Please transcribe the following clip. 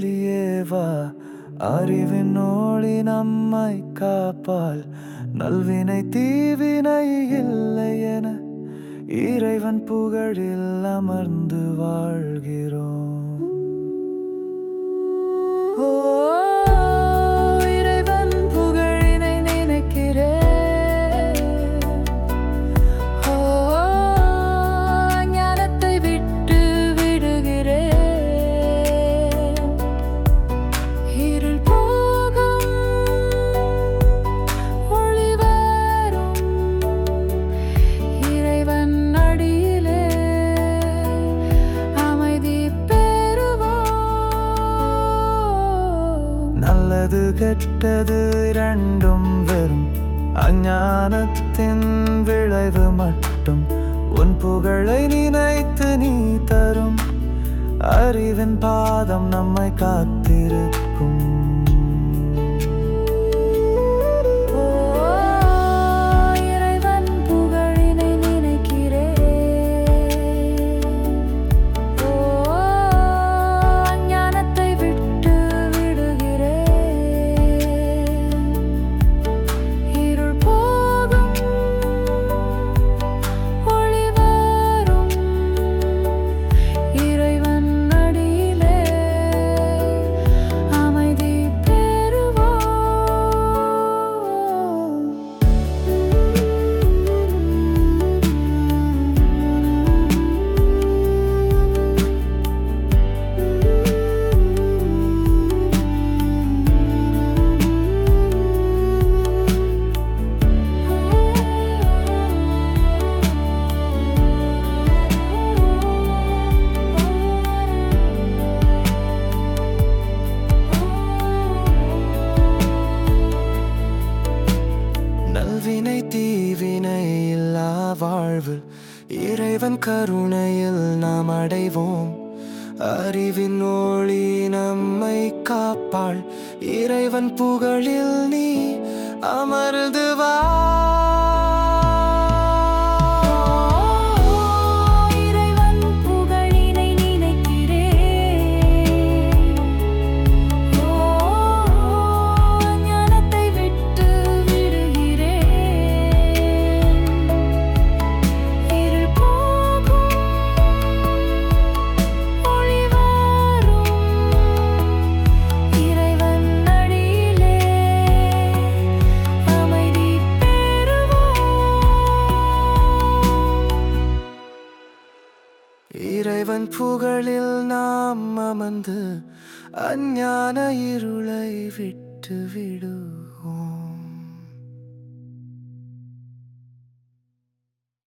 வெளியே வா அறிவின் ஒளி நம்மை காப்பால் நல்வினை தீவினை இல்லை என இறைவன் புகழில் அமர்ந்து வாழ்கிறோம் ஓ இறைவன் புகழினை நினைக்கிறேன் ஓ ஞானத்தை விட்டு விடுகிறேன் இருள் போகும் ஒளி வரும் இறைவன் அடியிலே அமைதி பெறுவோம் நல்லது கெட்டது இரண்டும் வெறும் அஞ்ஞானத்தின் விளைவு மட்டும் உன் புகழை நினைத்து நீ தரும் அறிவின் பாதம் நம்மை காத்திருக்கும் ஓ இறைவன் புகழினை நினைக்கிறேன் ஓ அஞ்ஞானத்தை விட்டு விடுகிறேன் இருள் போகும் ஒளி வரும் இறைவன் அடியிலே அமைதி பெறுவோம் நல்வினை தீவினை இல்லா வாழ்வில் இறைவன் கருணையில் நாம் அடைவோம் அறிவின் ஒளி நம்மை காப்பாள் இறைவன் புகழில் நீ அமர்ந்து வா இறைவன் புகழினை நினைக்கிறேன் ஓ ஞானத்தை விட்டு விடுகிறேன் இருள் போகும் ஒளி வரும் இறைவன் அடியிலே அமைதி பெறுவோம் இறைவன் புகழில் நாம் அமர்ந்து அஞ்ஞான இருளை விட்டு விடு